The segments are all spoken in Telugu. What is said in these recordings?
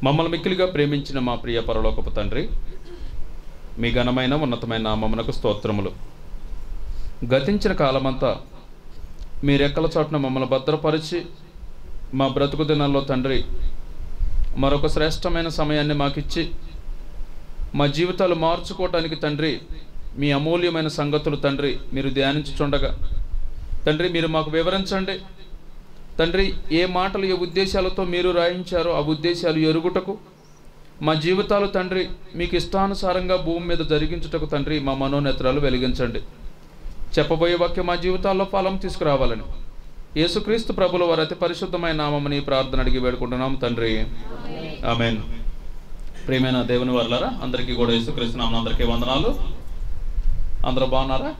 మమ్మల్ని మిక్కిలిగా ప్రేమించిన మా ప్రియ పరలోకపు తండ్రి మీ ఘనమైన ఉన్నతమైన నామమునకు స్తోత్రములు గతించిన కాలమంతా మీ రెక్కల చోటున మమ్మల్ని భద్రపరిచి మా బ్రతుకు దినాల్లో తండ్రి మరొక శ్రేష్టమైన సమయాన్ని మాకిచ్చి మా జీవితాలు మార్చుకోవటానికి తండ్రి మీ అమూల్యమైన సంగతులు తండ్రి మీరు ధ్యానించుచుండగా తండ్రి మీరు మాకు వివరించండి తండ్రి ఏ మాటలు ఏ ఉద్దేశాలతో మీరు రాయించారో ఆ ఉద్దేశాలు ఎరుగుటకు మా జీవితాలు తండ్రి మీకు ఇష్టానుసారంగా భూమి మీద జరిగించుటకు తండ్రి మా మనోనేత్రాలు వెలిగించండి చెప్పబోయే వాక్యం మా జీవితాల్లో ఫలం తీసుకురావాలని యేసుక్రీస్తు ప్రభుల వారి అతి పరిశుద్ధమైన నామని ప్రార్థన అడిగి వేడుకుంటున్నాం తండ్రి ఆమెన్ ప్రియమైన దేవుని వర్లరా అందరికీ కూడా యేసుక్రీస్తు నామం అందరికీ వందనాలు అందరూ బాగున్నారా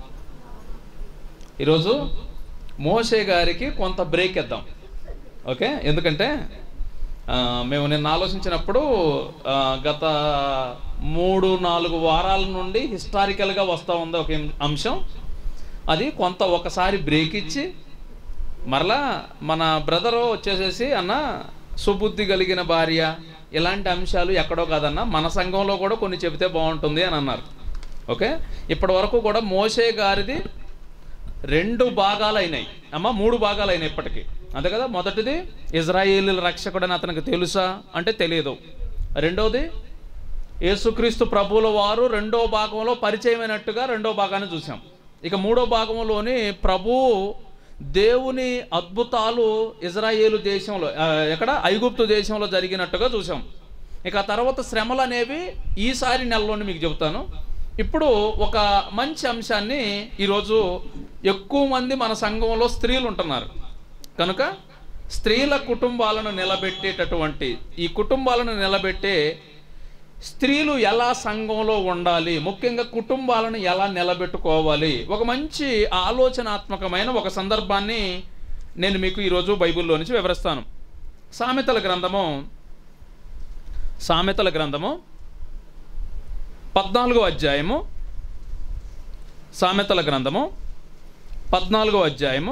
ఈరోజు మోషే గారికి కొంత బ్రేక్ ఇద్దాం ఓకే ఎందుకంటే ఆ, మేము నిన్న ఆలోచించినప్పుడు ఆ, గత మూడు నాలుగు వారాల నుండి హిస్టారికల్గా వస్తూ ఉంది ఒక అంశం అది కొంత ఒకసారి బ్రేక్ ఇచ్చి మరలా మన బ్రదరు వచ్చేసేసి అన్న సుబుద్ధి కలిగిన భార్య ఇలాంటి అంశాలు ఎక్కడో కాదన్న మన సంఘంలో కూడా కొన్ని చెబితే బాగుంటుంది అని అన్నారు ఓకే ఇప్పటి వరకు కూడా మోసే గారిది రెండు భాగాలు అయినాయి అమ్మ మూడు భాగాలు అయినాయి ఇప్పటికి అంతే కదా మొదటిది ఇజ్రాయేలీల రక్షకుడని అతనికి తెలుసా అంటే తెలియదు రెండవది యేసుక్రీస్తు ప్రభువుల వారు రెండో భాగంలో పరిచయమైనట్టుగా రెండో భాగాన్ని చూసాం ఇక మూడో భాగంలోని ప్రభువు దేవుని అద్భుతాలు ఇజ్రాయేలు దేశంలో ఆ, ఎక్కడ ఐగుప్తు దేశంలో జరిగినట్టుగా చూసాం ఇక ఆ తర్వాత శ్రమలు అనేవి ఈసారి నెలలోని మీకు చెబుతాను ఇప్పుడు ఒక మంచి అంశాన్ని ఈరోజు ఎక్కువ మంది మన సంఘంలో స్త్రీలు ఉంటున్నారు కనుక స్త్రీల కుటుంబాలను నిలబెట్టేటటువంటి ఈ కుటుంబాలను నిలబెట్టే స్త్రీలు ఎలా సంఘంలో ఉండాలి ముఖ్యంగా కుటుంబాలను ఎలా నిలబెట్టుకోవాలి ఒక మంచి ఆలోచనాత్మకమైన ఒక సందర్భాన్ని నేను మీకు ఈరోజు బైబిల్లో నుంచి వివరిస్తాను సామెతల గ్రంథము సామెతల గ్రంథము పద్నాలుగో అధ్యాయము సామెతల గ్రంథము పద్నాలుగో అధ్యాయము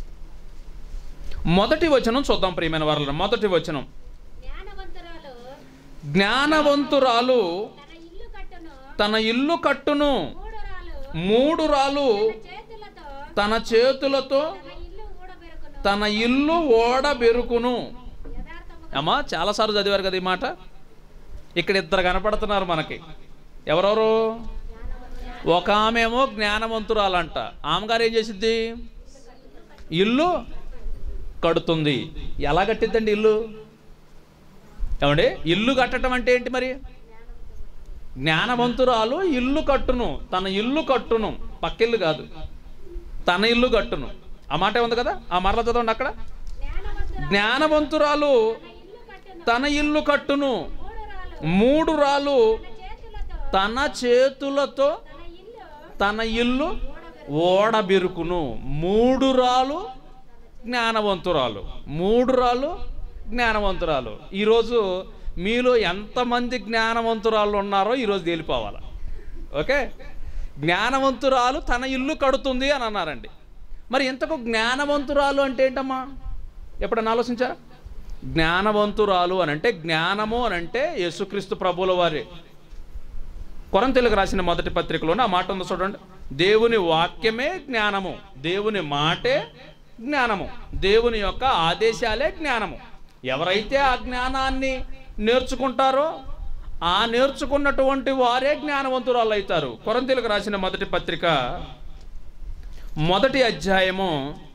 మొదటి వచనం చూద్దాం ప్రియమైన వారు మొదటి వచనం జ్ఞానవంతురాలు జ్ఞానవంతురాలు తన ఇల్లు కట్టును తన ఇల్లు కట్టును మూడురాలు మూడు రాలు చేతులతో తన చేతులతో తన ఇల్లు ఊడబెరుకును తన ఇల్లు ఓడబెరుకును యథార్థము అమ్మా చాలాసార్లు చదివారు కదా ఈ మాట ఇక్కడ ఇద్దరు కనపడుతున్నారు మనకి ఎవరెవరు ఒక ఆమెమో జ్ఞానవంతురాలంట ఆమెగారు ఏం చేసిద్ది ఇల్లు కడుతుంది ఎలా కట్టిద్దండి ఇల్లు ఏమండి ఇల్లు కట్టడం అంటే ఏంటి మరి జ్ఞానవంతురాలు ఇల్లు కట్టును తన ఇల్లు కట్టును పక్కిల్లు కాదు తన ఇల్లు కట్టును ఆ మాట ఉంది కదా ఆ మరల చదవండి అక్కడ జ్ఞానవంతురాలు జ్ఞానవంతురాలు తన ఇల్లు కట్టును తన ఇల్లు కట్టును మూడురాలు మూడు రాలు తన చేతులతో తన చేతులతో తన ఇల్లు తన ఇల్లు ఓడబెరుకును మూడు రాలు జ్ఞానవంతురాలు మూడు రాలు జ్ఞానవంతురాలు ఈరోజు మీలో ఎంతమంది జ్ఞానవంతురాలు ఉన్నారో ఈరోజు తేలిపోవాలి ఓకే జ్ఞానవంతురాలు తన ఇల్లు కడుతుంది అని అన్నారండి మరి ఇంతకు జ్ఞానవంతురాలు అంటే ఏంటమ్మా ఎప్పుడన్నా ఆలోచించారా జ్ఞానవంతురాలు అని అంటే జ్ఞానము అని అంటే యేసుక్రీస్తు ప్రభువుల వారి కొరంతెలుగు రాసిన మొదటి పత్రికలోనే ఆ మాట ఉంది చూడండి దేవుని వాక్యమే జ్ఞానము దేవుని మాటే జ్ఞానము దేవుని యొక్క ఆదేశాలే జ్ఞానము ఎవరైతే ఆ జ్ఞానాన్ని నేర్చుకుంటారో ఆ నేర్చుకున్నటువంటి వారే జ్ఞానవంతురాలు అవుతారు కొరంతెలుగు రాసిన మొదటి పత్రిక మొదటి అధ్యాయము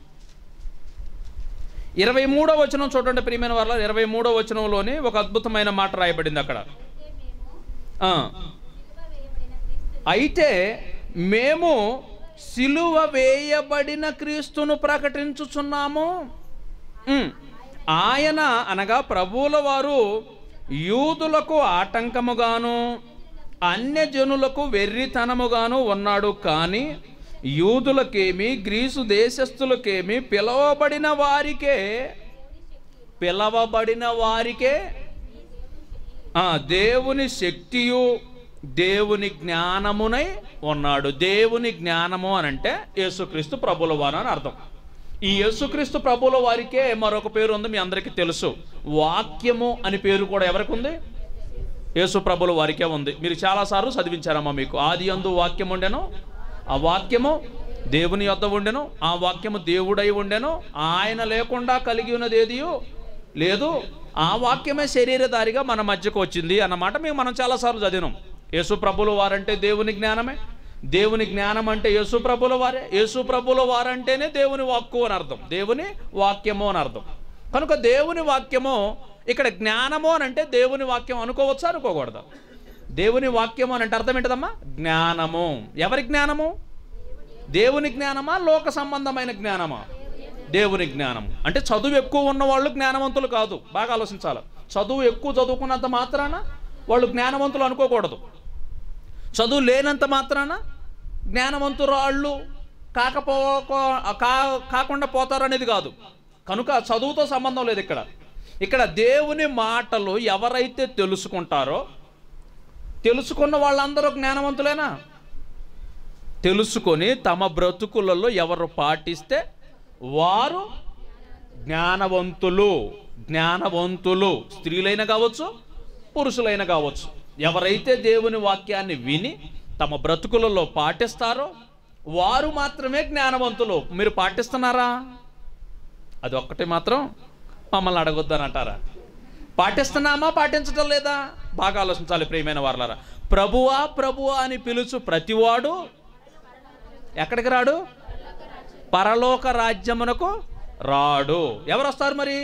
ఇరవై మూడో వచనం చూడండి ప్రియమైన వాళ్ళ ఇరవై మూడో వచనంలోని ఒక అద్భుతమైన మాట రాయబడింది అక్కడ ఆ. అయితే మేము సిలువ వేయబడిన క్రీస్తును ప్రకటించుచున్నాము ఉమ్. ఆయన అనగా ప్రభువుల వారు యూదులకు ఆటంకముగాను అన్యజనులకు వెర్రితనముగాను ఉన్నాడు కానీ యూదులకేమి గ్రీసు దేశస్థులకేమి పిలవబడిన వారికే పిలవబడిన వారికే ఆ, దేవుని శక్తియు దేవుని జ్ఞానమునై ఉన్నాడు దేవుని జ్ఞానము అని అంటే యేసుక్రీస్తు ప్రభుల వారు అని అర్థం ఈ యేసుక్రీస్తు ప్రభుల వారికే మరొక పేరు ఉంది మీ అందరికీ తెలుసు వాక్యము అని పేరు కూడా ఎవరికి ఉంది యేసు ప్రభుల వారికే ఉంది మీరు చాలాసార్లు చదివించారమ్మా మీకు ఆది అందు వాక్యం ఉండెను ఆ వాక్యము దేవుని యొద్ద ఉండెను ఆ వాక్యము దేవుడై ఉండెను ఆయన లేకుండా కలిగి ఉన్నది ఏదియో లేదు ఆ వాక్యమే శరీరధారిగా మన మధ్యకు వచ్చింది అన్నమాట మేము మనం చాలాసార్లు చదివినాం యేసు ప్రభుల వారంటే దేవుని జ్ఞానమే దేవుని జ్ఞానం అంటే యేసు ప్రభుల వారే యేసు ప్రభుల వారంటేనే దేవుని వాక్కు అని అర్థం దేవుని వాక్యము అని అర్థం కనుక దేవుని వాక్యము ఇక్కడ జ్ఞానము అని అంటే దేవుని వాక్యం అనుకోవచ్చా అనుకోకూడదా దేవుని వాక్యము అని అంటే అర్థం ఏంటదమ్మా జ్ఞానము ఎవరి జ్ఞానము దేవుని జ్ఞానమా లోక సంబంధమైన జ్ఞానమా దేవుని జ్ఞానం అంటే చదువు ఎక్కువ ఉన్న వాళ్ళు జ్ఞానవంతులు కాదు బాగా ఆలోచించాలి చదువు ఎక్కువ చదువుకున్నంత మాత్రాన వాళ్ళు జ్ఞానవంతులు అనుకోకూడదు చదువు లేనంత మాత్రాన జ్ఞానవంతురాళ్ళు కాకపో కా కాకుండా పోతారు అనేది కాదు కనుక చదువుతో సంబంధం లేదు ఇక్కడ ఇక్కడ దేవుని మాటలు ఎవరైతే తెలుసుకుంటారో తెలుసుకున్న వాళ్ళందరూ జ్ఞానవంతులేనా తెలుసుకొని తమ బ్రతుకులలో ఎవరు పాటిస్తే వారు జ్ఞానవంతులు జ్ఞానవంతులు స్త్రీలైన కావచ్చు పురుషులైన కావచ్చు ఎవరైతే దేవుని వాక్యాన్ని విని తమ బ్రతుకులలో పాటిస్తారో వారు మాత్రమే జ్ఞానవంతులు మీరు పాటిస్తున్నారా అది ఒక్కటి మాత్రం మమ్మల్ని అడగొద్దని అంటారా పాటిస్తున్నామా పాటించటం లేదా బాగా ఆలోచించాలి ప్రియమైన వారలారా ప్రభువా ప్రభువా అని పిలుచు ప్రతివాడు ఎక్కడికి రాడు పరలోక రాజ్యమునకు రాడు ఎవరు వస్తారు మరి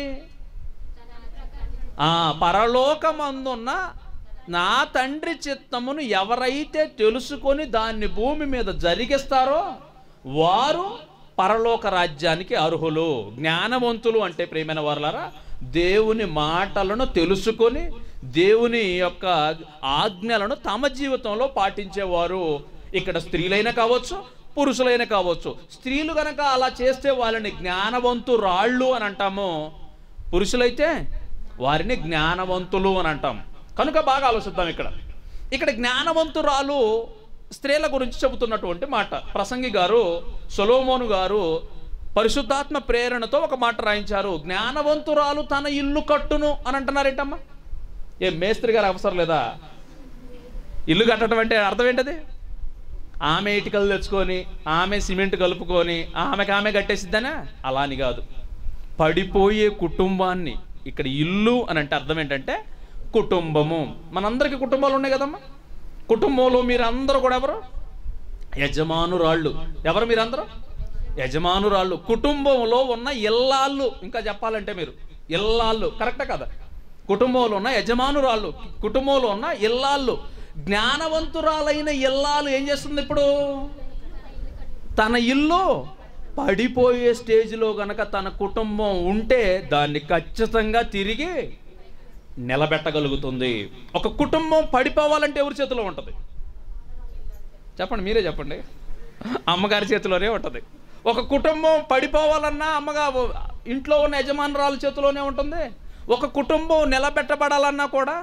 ఆ పరలోకమందున్న నా తండ్రి చిత్తమును ఎవరైతే తెలుసుకొని దాన్ని భూమి మీద జరిగిస్తారో వారు పరలోక రాజ్యానికి అర్హులు జ్ఞానవంతులు అంటే ప్రియమైన వారులారా దేవుని మాటలను తెలుసుకొని దేవుని యొక్క ఆజ్ఞలను తమ జీవితంలో పాటించేవారు ఇక్కడ స్త్రీలైన కావచ్చు పురుషులైన కావచ్చు స్త్రీలు గనక అలా చేస్తే వాళ్ళని జ్ఞానవంతురాళ్ళు అని అంటాము పురుషులైతే వారిని జ్ఞానవంతులు అని అంటాం కనుక బాగా ఆలోచిద్దాం ఇక్కడ ఇక్కడ జ్ఞానవంతురాలు స్త్రీల గురించి చెబుతున్నటువంటి మాట ప్రసంగి గారు సొలోమోను గారు పరిశుద్ధాత్మ ప్రేరణతో ఒక మాట రాయించారు జ్ఞానవంతురాలు తన ఇల్లు కట్టును అని అంటున్నారేంటమ్మా ఏ మేస్త్రి గారు అవసరం లేదా ఇల్లు కట్టడం అంటే అర్థం ఏంటది ఆమె ఇటుకలు తెచ్చుకొని ఆమె సిమెంట్ కలుపుకొని ఆమెకి ఆమె కట్టేసిద్దనా అలా అని కాదు పడిపోయే కుటుంబాన్ని ఇక్కడ ఇల్లు అని అంటే అర్థం ఏంటంటే కుటుంబము మనందరికీ కుటుంబాలు ఉన్నాయి కదమ్మా కుటుంబంలో మీరందరూ కూడా ఎవరు యజమానురాళ్ళు ఎవరు మీరందరూ యజమానురాళ్ళు కుటుంబంలో ఉన్న ఇల్లాళ్ళు ఇంకా చెప్పాలంటే మీరు ఇల్లాళ్ళు కరెక్టా కదా కుటుంబంలో ఉన్న యజమానురాళ్ళు కుటుంబంలో ఉన్న ఇల్లాళ్ళు జ్ఞానవంతురాలైన ఇల్లాలు ఏం చేస్తుంది ఇప్పుడు తన ఇల్లు పడిపోయే స్టేజ్లో గనక తన కుటుంబం ఉంటే దాన్ని ఖచ్చితంగా తిరిగి నిలబెట్టగలుగుతుంది ఒక కుటుంబం పడిపోవాలంటే ఎవరి చేతిలో ఉంటుంది చెప్పండి మీరే చెప్పండి అమ్మగారి చేతిలోనే ఉంటుంది ఒక కుటుంబం పడిపోవాలన్నా అమ్మగా ఇంట్లో ఉన్న యజమానురాల చేతిలోనే ఉంటుంది ఒక కుటుంబం నిలబెట్టబడాలన్నా కూడా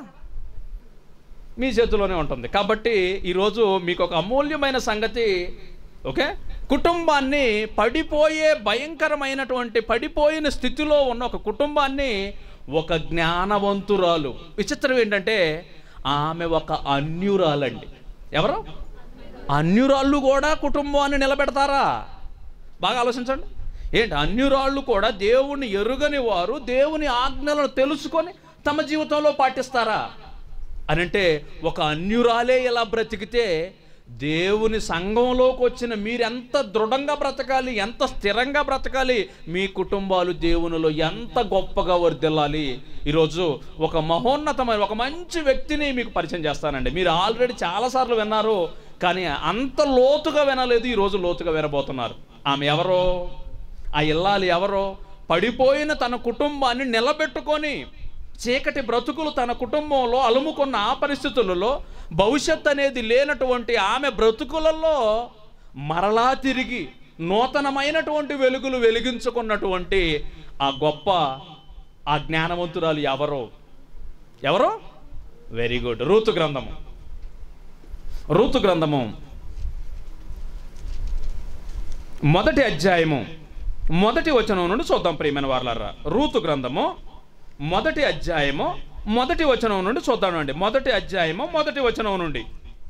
మీ చేతిలోనే ఉంటుంది కాబట్టి ఈరోజు మీకు ఒక అమూల్యమైన సంగతి ఓకే కుటుంబాన్ని పడిపోయే భయంకరమైనటువంటి పడిపోయిన స్థితిలో ఉన్న ఒక కుటుంబాన్ని ఒక జ్ఞానవంతురాలు విచిత్రం ఏంటంటే ఆమె ఒక అన్యురాలండి ఎవరు అన్యురాళ్ళు కూడా కుటుంబాన్ని నిలబెడతారా బాగా ఆలోచించండి ఏంటి అన్యురాళ్ళు కూడా దేవుని ఎరుగని వారు దేవుని ఆజ్ఞలను తెలుసుకొని తమ జీవితంలో పాటిస్తారా అని అంటే ఒక అన్యురాలే ఇలా బ్రతికితే దేవుని సంఘంలోకి వచ్చిన మీరెంత దృఢంగా బ్రతకాలి ఎంత స్థిరంగా బ్రతకాలి మీ కుటుంబాలు దేవునిలో ఎంత గొప్పగా వర్దిల్లాలి ఈరోజు ఒక మహోన్నతమైన ఒక మంచి వ్యక్తిని మీకు పరిచయం చేస్తానండి మీరు ఆల్రెడీ చాలాసార్లు విన్నారు కానీ అంత లోతుగా వినలేదు ఈరోజు లోతుగా వినబోతున్నారు ఆమె ఎవరో ఆ ఇల్లాలి ఎవరో పడిపోయిన తన కుటుంబాన్ని నిలబెట్టుకొని చీకటి బ్రతుకులు తన కుటుంబంలో అలుముకున్న ఆ పరిస్థితులలో భవిష్యత్ అనేది లేనటువంటి ఆమె బ్రతుకులలో మరలా తిరిగి నూతనమైనటువంటి వెలుగులు వెలిగించుకున్నటువంటి ఆ గొప్ప ఆ జ్ఞానవంతురాలు ఎవరో ఎవరో వెరీ గుడ్ రూతు గ్రంథము రూతు గ్రంథము మొదటి అధ్యాయము మొదటి వచనం నుండి చూద్దాం ప్రియమైన వార్లారా రూతు గ్రంథము మొదటి అధ్యాయము మొదటి వచనం నుండి చూద్దామండి మొదటి అధ్యాయము మొదటి వచనం నుండి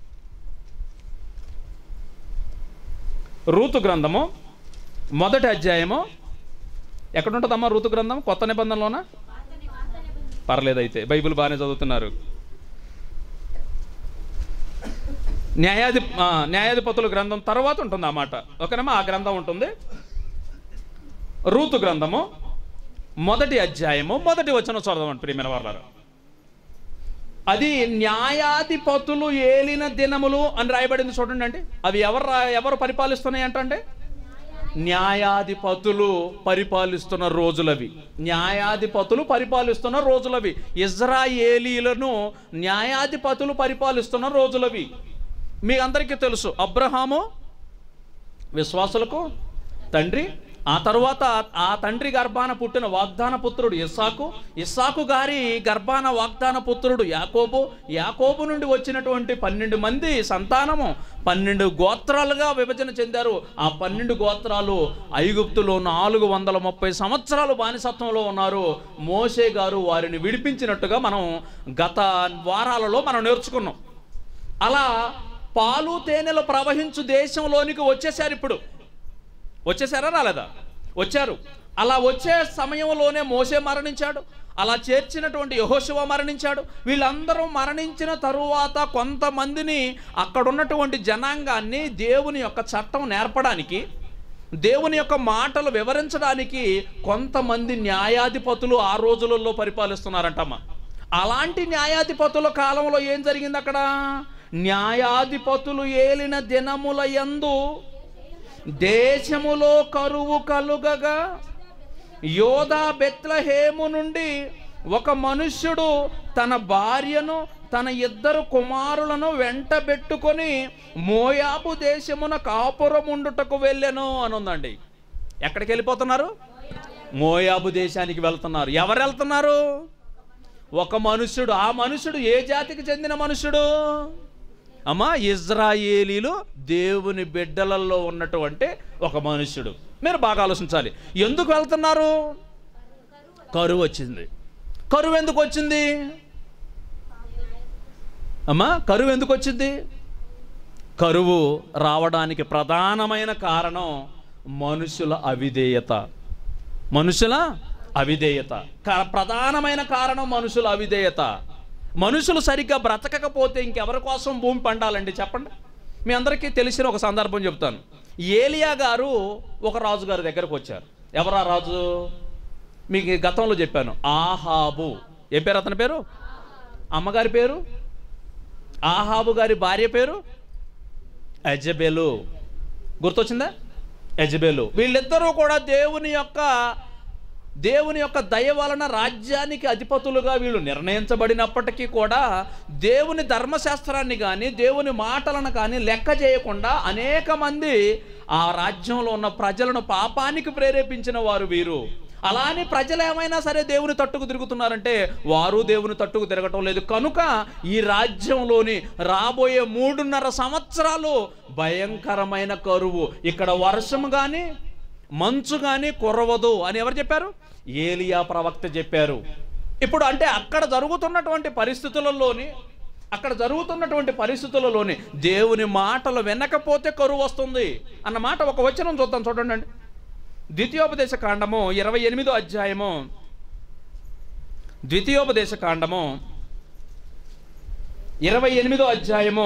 రూతు గ్రంథము మొదటి అధ్యాయము ఎక్కడ ఉంటుందమ్మా రూతు గ్రంథం కొత్త నిబంధనలోనా పర్లేదు అయితే బైబిల్ బాగానే చదువుతున్నారు న్యాయాధి ఆ, న్యాయాధిపతుల గ్రంథం తర్వాత ఉంటుంది ఆ మాట ఓకేనమ్మా ఆ గ్రంథం ఉంటుంది రూతు గ్రంథము మొదటి అధ్యాయము మొదటి వచనం చదవండి ప్రియమైన వాళ్ళారు అది న్యాయాధిపతులు ఏలిన దినములు అని రాయబడింది చూడండి అండి అవి ఎవరు రా- ఎవరు పరిపాలిస్తున్నాయి అంటే న్యాయాధిపతులు పరిపాలిస్తున్న రోజులవి న్యాయాధిపతులు పరిపాలిస్తున్న రోజులవి ఇజ్రాయేలీలను న్యాయాధిపతులు పరిపాలిస్తున్న రోజులవి మీ అందరికీ తెలుసు అబ్రహాము విశ్వాసులకు తండ్రి ఆ తరువాత ఆ తండ్రి గర్భాన పుట్టిన వాగ్దాన పుత్రుడు ఇస్సాకు ఇస్సాకు గారి గర్భాన వాగ్దాన పుత్రుడు యాకోబు యాకోబు నుండి వచ్చినటువంటి పన్నెండు మంది సంతానము పన్నెండు గోత్రాలుగా విభజన చెందారు ఆ పన్నెండు గోత్రాలు ఐగుప్తులో నాలుగు వందల ముప్పై సంవత్సరాలు బానిసత్వంలో ఉన్నారు మోషే గారు వారిని విడిపించినట్టుగా మనం గత వారాలలో మనం నేర్చుకున్నాం అలా పాలు తేనెలు ప్రవహించు దేశంలోనికి వచ్చేసారు ఇప్పుడు వచ్చేసారా రాలేదా వచ్చారు అలా వచ్చే సమయంలోనే మోసే మరణించాడు అలా చేర్చినటువంటి యహోశివ మరణించాడు వీళ్ళందరూ మరణించిన తరువాత కొంతమందిని అక్కడ ఉన్నటువంటి జనాంగాన్ని దేవుని యొక్క చట్టం నేర్పడానికి దేవుని యొక్క మాటలు వివరించడానికి కొంతమంది న్యాయాధిపతులు ఆ రోజులలో పరిపాలిస్తున్నారంటమ్మా అలాంటి న్యాయాధిపతుల కాలంలో ఏం జరిగింది అక్కడ న్యాయాధిపతులు ఏలిన దినముల యందు దేశములో కరువు కలుగగా యోధా బెత్లహేము నుండి ఒక మనుష్యుడు తన భార్యను తన ఇద్దరు కుమారులను వెంటబెట్టుకొని మోయాబు దేశమున కాపురముండుటకు వెళ్ళెను అని ఉందండి ఎక్కడికి వెళ్ళిపోతున్నారు మోయాబు దేశానికి వెళ్తున్నారు ఎవరు వెళ్తున్నారు ఒక మనుష్యుడు ఆ మనుష్యుడు ఏ జాతికి చెందిన మనుష్యుడు అమ్మా ఇజ్రాయేలీలు దేవుని బిడ్డలలో ఉన్నటువంటి ఒక మనుష్యుడు మీరు బాగా ఆలోచించాలి ఎందుకు వెళ్తున్నారు కరువు వచ్చింది కరువు ఎందుకు వచ్చింది అమ్మా కరువు ఎందుకు వచ్చింది కరువు రావడానికి ప్రధానమైన కారణం మనుషుల అవిధేయత మనుషుల అవిధేయత కా- ప్రధానమైన కారణం మనుషుల అవిధేయత మనుషులు సరిగ్గా బ్రతకకపోతే ఇంకెవరి కోసం భూమి పండాలండి చెప్పండి మీ అందరికీ తెలిసిన ఒక సందర్భం చెప్తాను ఏలియా గారు ఒక రాజు గారి దగ్గరకు వచ్చారు ఎవరా రాజు మీకు గతంలో చెప్పాను ఆహాబు ఏ పేరు అతని పేరు అమ్మగారి పేరు ఆహాబు గారి భార్య పేరు ఎజబెలు గుర్తొచ్చిందా ఎజబెలు వీళ్ళిద్దరూ కూడా దేవుని యొక్క దేవుని యొక్క దయ వలన రాజ్యానికి అధిపతులుగా వీళ్ళు నిర్ణయించబడినప్పటికీ కూడా దేవుని ధర్మశాస్త్రాన్ని కానీ దేవుని మాటలను కానీ లెక్క చేయకుండా అనేక మంది ఆ రాజ్యంలో ఉన్న ప్రజలను పాపానికి ప్రేరేపించిన వారు వీరు అలానే ప్రజలు ఏమైనా సరే దేవుని తట్టుకు తిరుగుతున్నారంటే వారు దేవుని తట్టుకు తిరగటం లేదు కనుక ఈ రాజ్యంలోని రాబోయే మూడున్నర సంవత్సరాలు భయంకరమైన కరువు ఇక్కడ వర్షం కానీ మంచు కానీ కురవదు అని ఎవరు చెప్పారు ఏలియా ప్రవక్త చెప్పారు ఇప్పుడు అంటే అక్కడ జరుగుతున్నటువంటి పరిస్థితులలోని అక్కడ జరుగుతున్నటువంటి పరిస్థితులలోని దేవుని మాటలు వినకపోతే కరువు వస్తుంది అన్న మాట ఒక వచనం చూద్దాం చూడండి అండి ద్వితీయోపదేశ కాండము ఇరవై ఎనిమిదో అధ్యాయము ద్వితీయోపదేశ కాండము ఇరవై ఎనిమిదో అధ్యాయము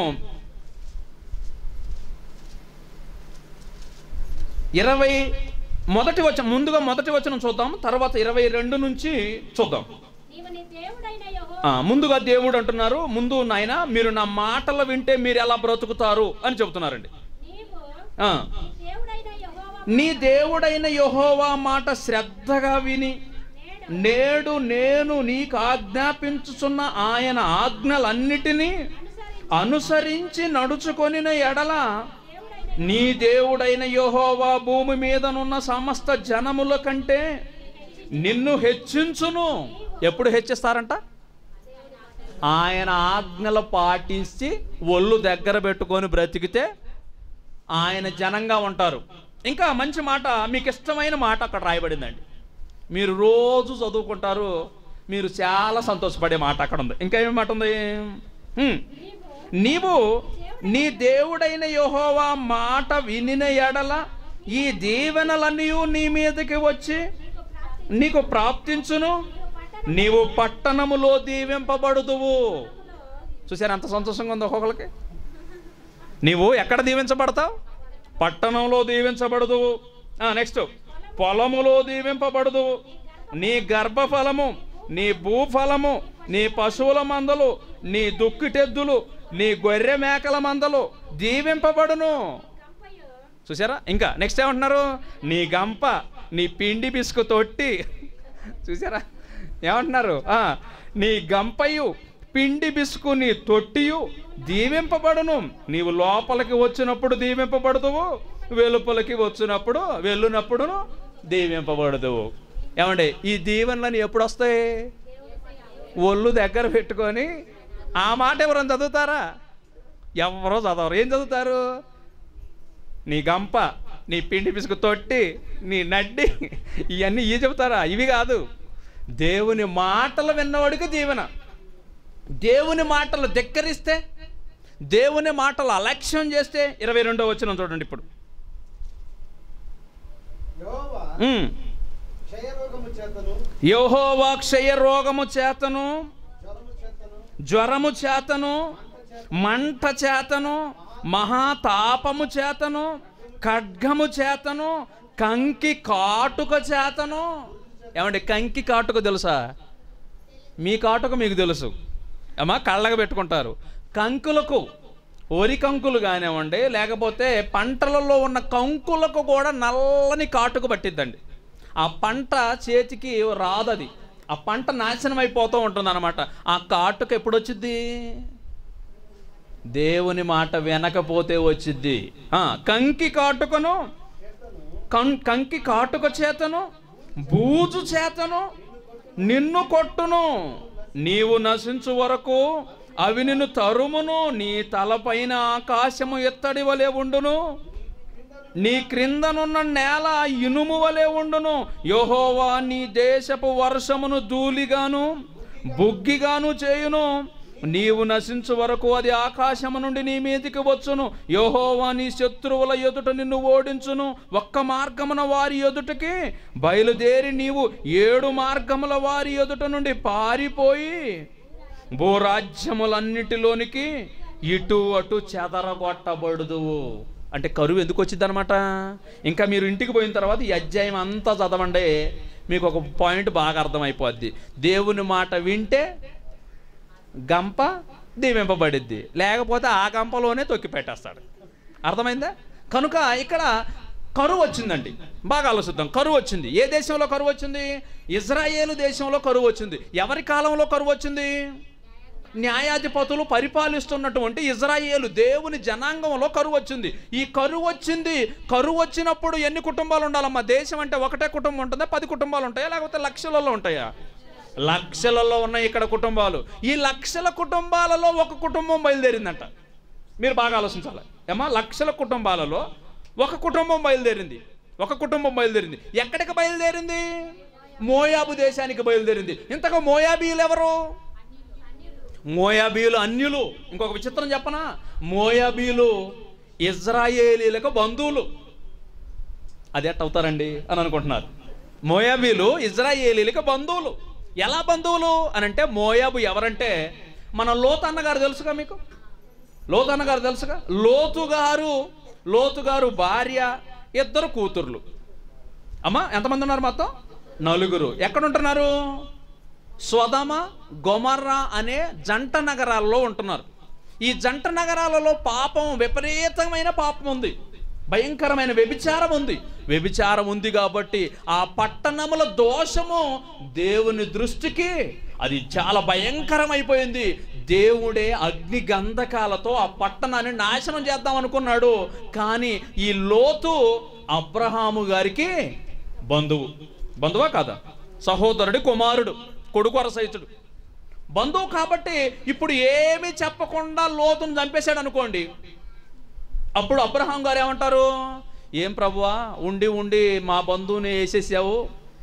ఇరవై మొదటి వచనం ముందుగా మొదటి వచనం చూద్దాం తర్వాత ఇరవై రెండు నుంచి చూద్దాం నీవు నీ దేవుడైన యెహోవా ఆ, ముందుగా దేవుడు అంటున్నారు ముందు నాయన మీరు నా మాటలు వింటే మీరు ఎలా బ్రతుకుతారు అని చెబుతున్నారండి నీవు ఆ, నీ దేవుడైన యెహోవా నీ దేవుడైన యెహోవా మాట శ్రద్ధగా విని నేడు నేడు నేను నీకు ఆజ్ఞాపించుచున్న ఆయన ఆజ్ఞలన్నిటినీ అనుసరించి అనుసరించి నడుచుకొనిన ఎడల దేవుడైన నీ దేవుడైన యెహోవా భూమి మీదనున్న సమస్త జనముల కంటే నిన్ను హెచ్చించును ఎప్పుడు హెచ్చిస్తారంట ఆయన ఆజ్ఞలు పాటించి ఒళ్ళు దగ్గర పెట్టుకొని బ్రతికితే ఆయన జనంగా ఉంటారు ఇంకా మంచి మాట మీకు ఇష్టమైన మాట అక్కడ రాయబడిందండి మీరు రోజు చదువుకుంటారు మీరు చాలా సంతోషపడే మాట అక్కడ ఉంది ఇంకా ఏమి మాట ఉంది హ్మ్. నీవు నీ దేవుడైన యెహోవా మాట వినిన ఎడల ఈ దీవెనలన్నీ నీ మీదకి వచ్చి నీకు ప్రాప్తించును నీవు పట్టణములో దీవింపబడుదువు చూసారు ఎంత సంతోషంగా ఉంది ఒక్కొక్కరికి నీవు ఎక్కడ దీవించబడతావు పట్టణంలో దీవించబడదు నెక్స్ట్ పొలములో దీవింపబడదు నీ గర్భఫలము నీ భూఫలము నీ పశువుల మందలు నీ దుక్కిటెద్దులు నీ గొర్రె మేకల మందలు దీవింపబడును చూసారా ఇంకా నెక్స్ట్ ఏమంటున్నారు నీ గంప నీ పిండి బిస్కు తొట్టి చూసారా ఏమంటున్నారు ఆ, నీ గంపయు పిండి బిస్కు నీ తొట్టియు దీవింపబడును నీవు లోపలికి వచ్చినప్పుడు దీవింపబడదువు వెలుపలికి వచ్చినప్పుడు వెళ్ళినప్పుడును దీవింపబడదువు ఏమండి ఈ దీవెనలని ఎప్పుడు వస్తాయి ఒళ్ళు దగ్గర పెట్టుకొని ఆ మాట ఎవరైనా చదువుతారా ఎవరో చదవరు ఏం చదువుతారు నీ గంప నీ పిండి పిసుకు తొట్టి నీ నడ్డి ఇవన్నీ ఇవి చెబుతారా ఇవి కాదు దేవుని మాటలు విన్నవాడికి దీవెన దేవుని మాటలు ధిక్కరిస్తే దేవుని మాటలు అలక్ష్యం చేస్తే ఇరవై రెండో వచ్చిన చూడండి ఇప్పుడు యెహోవా ఉమ్. క్షయరోగము చేతను యెహోవా క్షయ రోగము చేతను జ్వరము చేతను జ్వరము చేతను మంట చేతను మహాతాపము చేతను ఖడ్గము చేతను కంకి కాటుక చేతను ఏమండి కంకి కాటుక తెలుసా మీ కాటుక మీకు తెలుసు అమ్మా కళ్ళగా పెట్టుకుంటారు కంకులకు వరి కంకులు కానివ్వండి లేకపోతే పంటలలో ఉన్న కంకులకు కూడా నల్లని కాటుక పట్టిద్దండి ఆ పంట చేతికి రాదది ఆ పంట నాశనం అయిపోతూ ఉంటుంది అనమాట ఆ కాటుక ఎప్పుడు వచ్చింది దేవుని మాట వినకపోతే వచ్చిద్ది ఆ, కంకి కాటుకను కం కంకి కాటుక చేతను బూజు చేతను నిన్ను కొట్టును నీవు నశించు వరకు అవి నిన్ను తరుమును నీ తలపైన ఆకాశము ఎత్తడి వలె ఉండును నీ క్రిందనున్న నేల ఇనుము వలె ఉండును యెహోవా నీ దేశపు వర్షమును ధూళిగాను బుగ్గిగాను చేయును నీవు నశించు వరకు అది ఆకాశము నుండి నీ మీదికి వచ్చును యెహోవా నీ శత్రువుల ఎదుట నిన్ను ఓడించును ఒక్క మార్గమున వారి ఎదుటకి బయలుదేరి నీవు ఏడు మార్గముల వారి ఎదుట నుండి పారిపోయి భూరాజ్యములన్నిటిలోనికి ఇటు అటు చెదరగొట్టబడుదువు అంటే కరువు ఎందుకు వచ్చింది అనమాట ఇంకా మీరు ఇంటికి పోయిన తర్వాత ఈ అధ్యాయం అంతా చదవండి మీకు ఒక పాయింట్ బాగా అర్థమైపోద్ది దేవుని మాట వింటే గంప దీవింపబడిద్ది లేకపోతే ఆ గంపలోనే తొక్కి పెట్టేస్తాడు అర్థమైందా కనుక ఇక్కడ కరువు వచ్చిందండి బాగా ఆలోచిద్దాం కరువు వచ్చింది ఏ దేశంలో కరువు వచ్చింది ఇజ్రాయేలు దేశంలో కరువు వచ్చింది ఎవరి కాలంలో కరువు వచ్చింది న్యాయాధిపతులు పరిపాలిస్తున్నటువంటి ఇజ్రాయేలు దేవుని జనాంగంలో కరువు వచ్చింది ఈ కరువు వచ్చింది కరువు వచ్చినప్పుడు ఎన్ని కుటుంబాలు ఉండాలమ్మా దేశం అంటే ఒకటే కుటుంబం ఉంటుందా పది కుటుంబాలు ఉంటాయా లేకపోతే లక్షలలో ఉంటాయా లక్షలలో ఉన్నాయి ఇక్కడ కుటుంబాలు ఈ లక్షల కుటుంబాలలో ఒక కుటుంబం బయలుదేరిందంట మీరు బాగా ఆలోచించాలి ఏమా లక్షల కుటుంబాలలో ఒక కుటుంబం బయలుదేరింది ఒక కుటుంబం బయలుదేరింది ఎక్కడికి బయలుదేరింది మోయాబు దేశానికి బయలుదేరింది ఇంతకు మోయాబీలు ఎవరు మోయాబీలు అన్యులు ఇంకొక విచిత్రం చెప్పనా మోయాబీలు ఇజ్రాయేలీలకు బంధువులు అది ఎట్ట అవుతారండి అని అనుకుంటున్నారు మోయాబీలు ఇజ్రాయేలీలకు బంధువులు ఎలా బంధువులు అని అంటే మోయాబు ఎవరంటే మన లోత్ అన్నగారు తెలుసుగా మీకు లోత్ అన్నగారు తెలుసుగా లోతు గారు లోతు గారు భార్య ఇద్దరు కూతుర్లు అమ్మా ఎంతమంది ఉన్నారు మొత్తం నలుగురు ఎక్కడ ఉంటున్నారు స్వదమ గొమర్రా అనే జంట నగరాల్లో ఉంటున్నారు ఈ జంట నగరాలలో పాపం విపరీతమైన పాపం ఉంది భయంకరమైన వ్యభిచారం ఉంది వ్యభిచారం ఉంది కాబట్టి ఆ పట్టణముల దోషము దేవుని దృష్టికి అది చాలా భయంకరమైపోయింది దేవుడే అగ్ని గంధకాలతో ఆ పట్టణాన్ని నాశనం చేద్దాం అనుకున్నాడు కానీ ఈ లోతు అబ్రహాము గారికి బంధువు బంధువా కాదా సహోదరుడి కుమారుడు కొడుకు అరసైతుడు బంధువు కాబట్టి ఇప్పుడు ఏమీ చెప్పకుండా లోతును చంపేశాడు అనుకోండి అప్పుడు అబ్రహాం గారు ఏమంటారు ఏం ప్రభువా ఉండి ఉండి మా బంధువుని వేసేసావు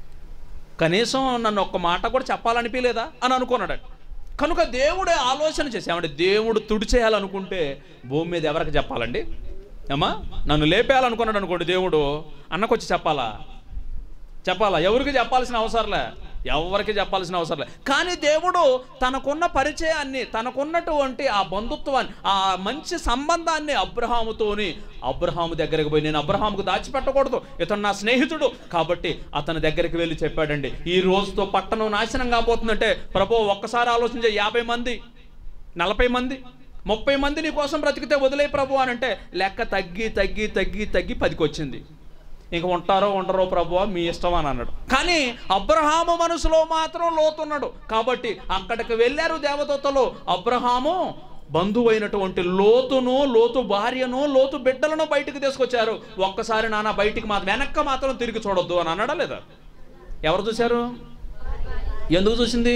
కనీసం నన్ను ఒక్క మాట కూడా చెప్పాలనిపించలేదా అని అనుకున్నాడు కనుక దేవుడే ఆలోచన చేసామంటే దేవుడు తుడిచేయాలనుకుంటే భూమి మీద ఎవరికి చెప్పాలండి అమ్మా నన్ను లేపేయాలనుకున్నాడు అనుకోండి దేవుడు అన్నకొచ్చి చెప్పాలా చెప్పాలా ఎవరికి చెప్పాల్సిన అవసరంలే ఎవరికి చెప్పాల్సిన అవసరం లేదు కానీ దేవుడు తనకున్న పరిచయాన్ని తనకున్నటువంటి ఆ బంధుత్వాన్ని ఆ మంచి సంబంధాన్ని అబ్రహాముతోని అబ్రహాము దగ్గరికి పోయి నేను అబ్రహాముకు దాచిపెట్టకూడదు ఇతను నా స్నేహితుడు కాబట్టి అతని దగ్గరికి వెళ్ళి చెప్పాడండి ఈ రోజుతో పట్టణం నాశనం కాబోతుందంటే ప్రభు ఒక్కసారి ఆలోచించే యాభై మంది నలభై మంది ముప్పై మంది నీ కోసం బ్రతికితే వదిలే ప్రభు అని అంటే లెక్క తగ్గి తగ్గి తగ్గి తగ్గి పదికి వచ్చింది ఇంక ఉంటారో ఉండరో ప్రభు మీ ఇష్టం అని అన్నాడు కానీ అబ్రహాము మనసులో మాత్రం లోతున్నాడు కాబట్టి అక్కడికి వెళ్ళారు దేవదూతలు అబ్రహాము బంధువైనటువంటి లోతును లోతు భార్యను లోతు బిడ్డలను బయటికి తీసుకొచ్చారు ఒక్కసారి నాన్న బయటికి మాత్రం వెనక్క మాత్రం తిరిగి చూడొద్దు అని అన్నాడా లేదా ఎవరు చూశారు ఎందుకు చూసింది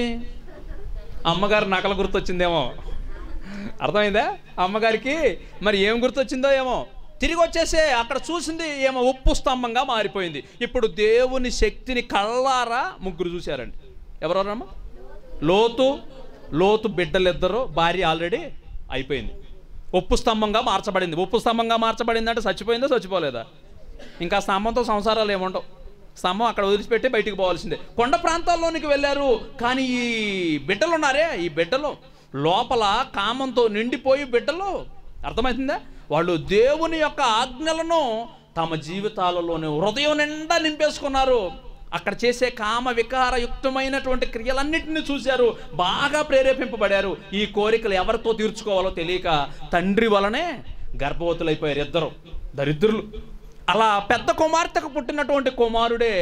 అమ్మగారు నకల గుర్తొచ్చిందేమో అర్థమైందా అమ్మగారికి మరి ఏం గుర్తొచ్చిందో ఏమో తిరిగి వచ్చేసే అక్కడ చూసింది ఏమో ఉప్పు స్తంభంగా మారిపోయింది ఇప్పుడు దేవుని శక్తిని కళ్ళారా ముగ్గురు చూశారండి ఎవరెవరమ్మా లోతు లోతు బిడ్డలిద్దరు భార్య ఆల్రెడీ అయిపోయింది ఉప్పు స్తంభంగా మార్చబడింది ఉప్పు స్తంభంగా మార్చబడింది అంటే చచ్చిపోయిందా చచ్చిపోలేదా ఇంకా స్తంభంతో సంసారాలు ఏముండవు స్తంభం అక్కడ వదిలిపెట్టి బయటికి పోవాల్సిందే కొండ ప్రాంతాల్లోనికి వెళ్ళారు కానీ ఈ బిడ్డలు ఉన్నారే ఈ బిడ్డలు లోపల కామంతో నిండిపోయి బిడ్డలు అర్థమవుతుందా వాళ్ళు దేవుని యొక్క ఆజ్ఞలను తమ జీవితాలలోనే హృదయం నిండా నింపేసుకున్నారు అక్కడ చేసే కామ వికారయుక్తమైనటువంటి క్రియలన్నింటినీ చూశారు బాగా ప్రేరేపింపబడారు ఈ కోరికలు ఎవరితో తీర్చుకోవాలో తెలియక తండ్రి వలనే గర్భవతులైపోయారు ఇద్దరు దరిద్రులు అలా పెద్ద కుమార్తెకు పుట్టినటువంటి కుమారుడే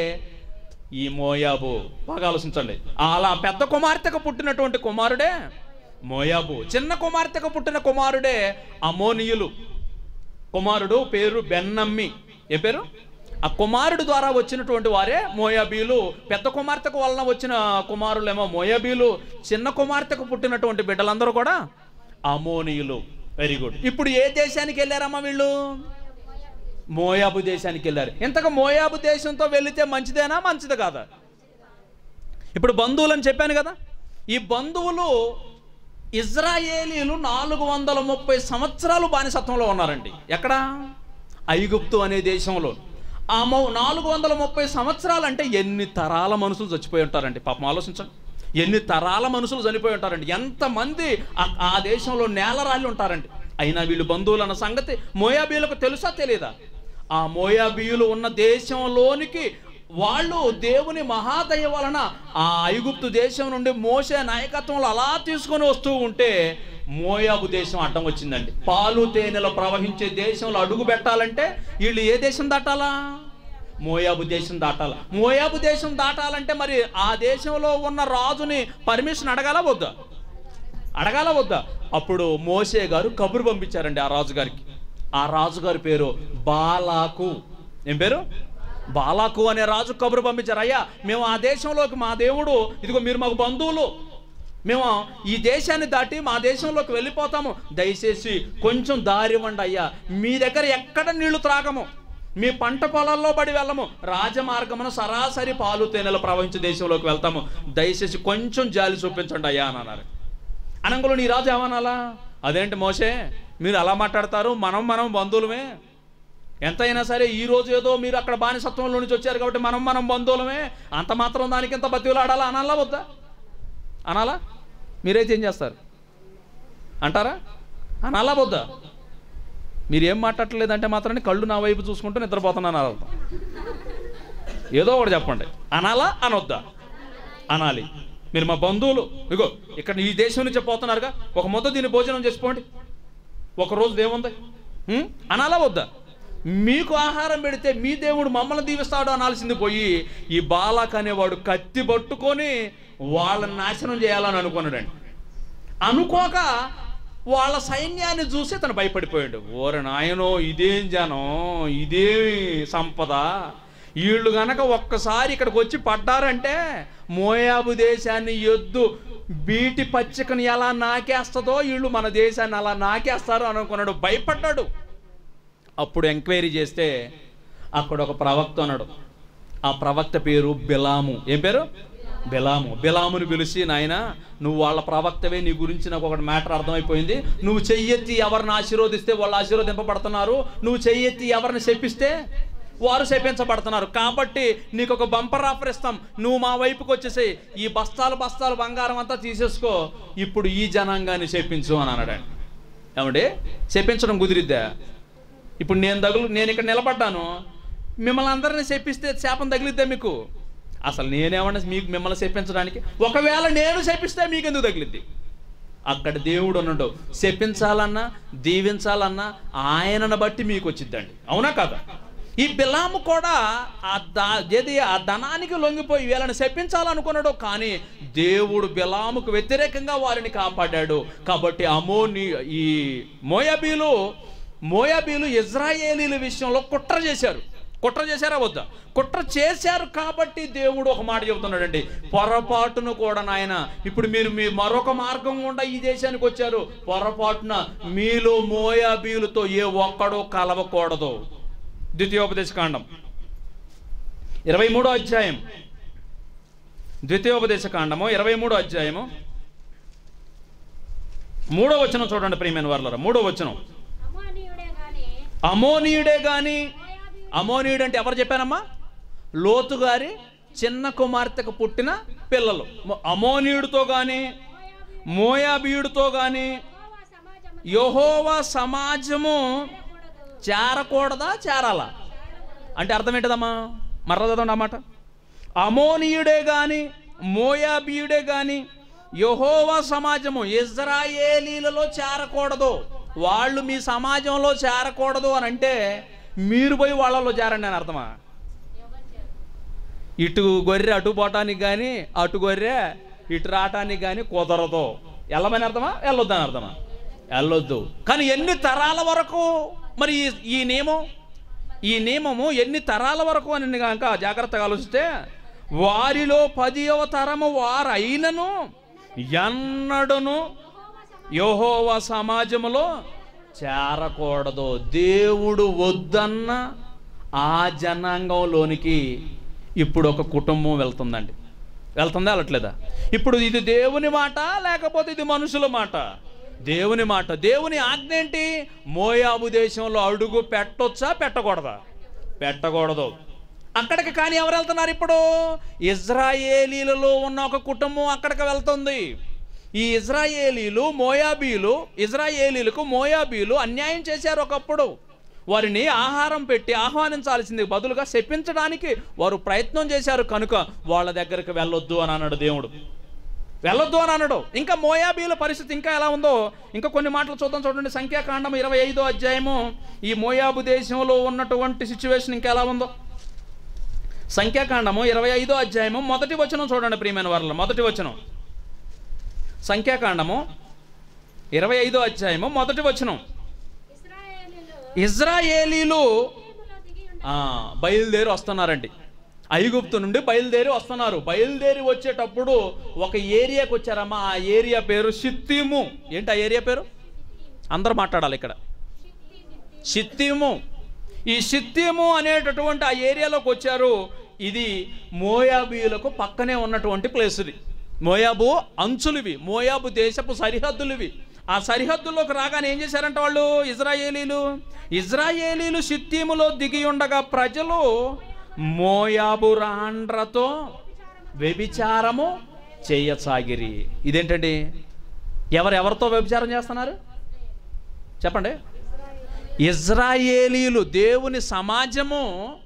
ఈ మోయాబు బాగా ఆలోచించండి అలా పెద్ద కుమార్తెకు పుట్టినటువంటి కుమారుడే మోయాబు చిన్న కుమార్తెకు పుట్టిన కుమారుడే అమోనియులు కుమారుడు పేరు బెన్నమ్మి ఏ పేరు ఆ కుమారుడు ద్వారా వచ్చినటువంటి వారే మోయాబీలు పెద్ద కుమార్తెకు వలన వచ్చిన కుమారులేమో మోయాబీలు చిన్న కుమార్తెకు పుట్టినటువంటి బిడ్డలందరూ కూడా అమోనియులు వెరీ గుడ్ ఇప్పుడు ఏ దేశానికి వెళ్ళారమ్మా వీళ్ళు మోయాబు దేశానికి వెళ్ళారు ఇంతకు మోయాబు దేశంతో వెళితే మంచిదేనా మంచిది కాదా ఇప్పుడు బంధువులు అని చెప్పాను కదా ఈ బంధువులు ఇజ్రాయేలీలు నాలుగు వందల ముప్పై సంవత్సరాలు బానిసత్వంలో ఉన్నారండి ఎక్కడ ఐగుప్తు అనే దేశంలో ఆ మౌ నాలుగు వందల ముప్పై సంవత్సరాలు అంటే ఎన్ని తరాల మనుషులు చచ్చిపోయి ఉంటారండి పాపం ఆలోచించండి ఎన్ని తరాల మనుషులు చనిపోయి ఉంటారండి ఎంతమంది ఆ- ఆ దేశంలో నేలరాళ్ళు ఉంటారండి అయినా వీళ్ళు బంధువులు అన్న సంగతి మోయాబీలకు తెలుసా తెలియదా ఆ మోయాబీయులు ఉన్న దేశంలోనికి వాళ్ళు దేవుని మహాదయ వలన ఆ ఐగుప్తు దేశం నుండి మోసే నాయకత్వంలో అలా తీసుకొని వస్తూ ఉంటే మోయాబు దేశం అడ్డం వచ్చిందండి పాలు తేనెలు ప్రవహించే దేశంలో అడుగు పెట్టాలంటే వీళ్ళు ఏ దేశం దాటాలా మోయాబు దేశం దాటాల మోయాబు దేశం దాటాలంటే మరి ఆ దేశంలో ఉన్న రాజుని పర్మిషన్ అడగాల వద్దా అడగాల వద్దా అప్పుడు మోసే గారు కబురు పంపించారండి ఆ రాజుగారికి ఆ రాజుగారి పేరు బాలాకు ఏం పేరు బాలాకు అనే రాజు కబురు పంపించారు అయ్యా మేము ఆ దేశంలోకి మా దేవుడు ఇదిగో మీరు మాకు బంధువులు మేము ఈ దేశాన్ని దాటి మా దేశంలోకి వెళ్ళిపోతాము దయచేసి కొంచెం దారి ఇవ్వండి అయ్యా మీ దగ్గర ఎక్కడ నీళ్లు త్రాగము మీ పంట పొలాల్లో పడి వెళ్ళము రాజమార్గమున సరాసరి పాలు తేనెలు ప్రవహించే దేశంలోకి వెళ్తాము దయచేసి కొంచెం జాలి చూపించండి అయ్యా అని అన్నారు అనంగులు నీ రాజు ఏమనాలా అదేంటి మోసే మీరు అలా మాట్లాడతారు మనం మనం బంధువులమే ఎంతైనా సరే ఈ రోజు ఏదో మీరు అక్కడ బానిసత్వంలో నుంచి వచ్చారు కాబట్టి మనం మనం బంధువులమే అంత మాత్రం దానికి ఎంత బతివులాడాలా అనాలా వద్దా అనాలా మీరైతే ఏం చేస్తారు అంటారా అనాలా వద్దా మీరు ఏం మాట్లాడలేదంటే మాత్రాన్ని కళ్ళు నా వైపు చూసుకుంటూ నిద్రపోతున్నాను అర్థం ఏదో ఒకటి చెప్పండి అనాలా అనొద్దా అనాలి మీరు మా బంధువులు ఇగో ఇక్కడ ఈ దేశం నుంచి పోతున్నారుగా ఒక ముద్ద దీన్ని భోజనం చేసుకోండి ఒక రోజు ఏముంది ఉం? అనాలా వద్దా మీకు ఆహారం పెడితే మీ దేవుడు మమ్మల్ని దీవిస్తాడు అనాల్సింది పోయి ఈ బాలక్ అనేవాడు కత్తి పట్టుకొని వాళ్ళని నాశనం చేయాలని అనుకున్నాడండి అనుకోక వాళ్ళ సైన్యాన్ని చూసి తను భయపడిపోయాడు ఓరి నాయనో ఇదేం జనం ఇదేమి సంపద వీళ్ళు గనక ఒక్కసారి ఇక్కడికి వచ్చి పడ్డారంటే మోయాబు దేశాన్ని ఎద్దు బీటి పచ్చికని ఎలా నాకేస్తుందో వీళ్ళు మన దేశాన్ని అలా నాకేస్తారు అనుకున్నాడు భయపడ్డాడు అప్పుడు ఎంక్వైరీ చేస్తే అక్కడ ఒక ప్రవక్త ఉన్నాడు ఆ ప్రవక్త పేరు బిలాము ఏం పేరు బిలాము బిలాముని పిలిచి నాయన నువ్వు వాళ్ళ ప్రవక్తవే నీ గురించి నాకు ఒకటి మ్యాటర్ అర్థమైపోయింది నువ్వు చెయ్యెత్తి ఎవరిని ఆశీర్వదిస్తే వాళ్ళు ఆశీర్వదింపబడుతున్నారు నువ్వు చెయ్యెత్తి ఎవరిని శపిస్తే వారు శపించబడుతున్నారు కాబట్టి నీకు ఒక బంపర్ ఆఫర్ ఇస్తాం నువ్వు మా వైపుకి వచ్చేసి ఈ బస్తాలు బస్తాలు బంగారం అంతా తీసేసుకో ఇప్పుడు ఈ జనాంగాన్ని శపించు అని అన్నాడు ఏమండి శపించడం కుదిరిద్దా ఇప్పుడు నేను తగులు నేను ఇక్కడ నిలబడ్డాను మిమ్మల్ని అందరిని శపిస్తే శాపం తగిలిద్దా మీకు అసలు నేనేమన్నా మీకు మిమ్మల్ని శపించడానికి ఒకవేళ నేను శపిస్తే మీకు ఎందుకు తగిలిద్ది అక్కడ దేవుడు ఉన్నాడు శపించాలన్నా దీవించాలన్నా ఆయనను బట్టి మీకు వచ్చిద్దండి అవునా కదా ఈ బిలాము కూడా ఆ దా ఏది ఆ ధనానికి లొంగిపోయి వీళ్ళని శపించాలనుకున్నాడు కానీ దేవుడు బిలాముకు వ్యతిరేకంగా వారిని కాపాడాడు కాబట్టి అమోని ఈ మోయాబీలు మోయాబీలు ఇజ్రాయేలీల విషయంలో కుట్ర చేశారు కుట్ర చేశారా వద్దా కుట్ర చేశారు కాబట్టి దేవుడు ఒక మాట చెబుతున్నాడండి పొరపాటును కూడా నాయన ఇప్పుడు మీరు మీ మరొక మార్గం గుండా ఈ దేశానికి వచ్చారు పొరపాటున మీలో మోయాబీలతో ఏ ఒక్కడో కలవకూడదు ద్వితీయోపదేశ కాండం ఇరవై మూడో అధ్యాయం ద్వితీయోపదేశ కాండము ఇరవై మూడో అధ్యాయము మూడో వచనం చూడండి ప్రియమైన వర్లరా మూడో వచనం అమానీయుడే గాని అమోనీయుడే గాని మోయాబీయుడు అమోనీయుడు అంటే ఎవరు చెప్పారమ్మా లోతు గారి చిన్న కుమార్తెకు పుట్టిన పిల్లలు మొ- అమోనీయుడితో గాని మోయాబీయుడు మోయాబీయుడితో గాని యెహోవా సమాజము యహోవా సమాజము చేరకూడదు చేరకూడదా చేరాలా అంటే అర్థం ఏంటదమ్మా మర్ర చదవండి అన్నమాట అమోనీయుడే గాని మోయాబీయుడే గాని యహోవా సమాజము ఇజ్రాయేలీలలో చేరకూడదు వాళ్ళు మీ సమాజంలో చేరకూడదు అని అంటే మీరు పోయి వాళ్ళలో చేరండి అని అర్థమా ఇటు గొర్రె అటు పోవటానికి కానీ అటు గొర్రె ఇటు రావటానికి కానీ కుదరదు వెళ్ళమని అర్థమా వెళ్ళొద్దని అర్థమా వెళ్ళొద్దు కానీ ఎన్ని తరాల వరకు మరి ఈ- ఈ నియమం ఈ నియమము ఎన్ని తరాల వరకు అని కనుక జాగ్రత్తగా ఆలోచిస్తే వారిలో పదివ తరము వారు అయినను ఎన్నడును యహోవ సమాజములో చేరకూడదు దేవుడు వద్దన్న ఆ జనాంగంలోనికి ఇప్పుడు ఒక కుటుంబం వెళ్తుందండి వెళ్తుందా వెళ్ళట్లేదా ఇప్పుడు ఇది దేవుని మాట లేకపోతే ఇది మనుషుల మాట దేవుని మాట దేవుని ఆజ్ఞ ఏంటి మోయాబు దేశంలో అడుగు పెట్టొచ్చా పెట్టకూడదా పెట్టకూడదు అక్కడికి కానీ ఎవరు వెళ్తున్నారు ఇప్పుడు ఇజ్రాయేలీలలో ఉన్న ఒక కుటుంబం అక్కడికి వెళ్తుంది ఈ ఇజ్రాయేలీలు మోయాబీలు ఇజ్రాయేలీలకు మోయాబీలు అన్యాయం చేశారు ఒకప్పుడు వారిని ఆహారం పెట్టి ఆహ్వానించాల్సింది బదులుగా శపించడానికి వారు ప్రయత్నం చేశారు కనుక వాళ్ళ దగ్గరికి వెళ్ళొద్దు అని అన్నాడు దేవుడు వెళ్ళొద్దు అని అన్నాడు ఇంకా మోయాబీల పరిస్థితి ఇంకా ఎలా ఉందో ఇంకా కొన్ని మాటలు చూద్దాం చూడండి సంఖ్యాకాండం ఇరవై ఐదో అధ్యాయము ఈ మోయాబు దేశంలో ఉన్నటువంటి సిచ్యువేషన్ ఇంకా ఎలా ఉందో సంఖ్యాకాండము ఇరవై ఐదో అధ్యాయము మొదటి వచనం చూడండి ప్రియమైన వారిలో మొదటి వచనం సంఖ్యాకాండము ఇరవై ఐదో అధ్యాయము మొదటి వచనం ఇశ్రాయేలీయులు ఇజ్రాయేలీలు భూమిలో దిగి ఉండ ఆ, బయలుదేరి వస్తున్నారండి ఐగుప్తు నుండి బయలుదేరి వస్తున్నారు బయలుదేరి వచ్చేటప్పుడు ఒక ఏరియాకి వచ్చారమ్మా ఆ ఏరియా పేరు సిత్తిము ఏంటి ఆ ఏరియా పేరు అందరూ మాట్లాడాలి ఇక్కడ సిత్తిము ఈ సిత్తిము అనేటటువంటి ఆ ఏరియాలోకి వచ్చారు ఇది మోయాబీయులకు పక్కనే ఉన్నటువంటి ప్లేస్ ఇది మోయాబు అంచులు ఇవి మోయాబు దేశపు సరిహద్దులు ఇవి ఆ సరిహద్దుల్లోకి రాగానే ఏం చేశారంట వాళ్ళు ఇజ్రాయేలీలు ఇజ్రాయేలీలు సిత్తిములో దిగి ఉండగా ప్రజలు మోయాబు రాండ్రతో వ్యభిచారము చేయసాగిరి ఇదేంటండి ఎవరెవరితో వ్యభిచారం చేస్తున్నారు చెప్పండి ఇజ్రాయేలీలు దేవుని సమాజము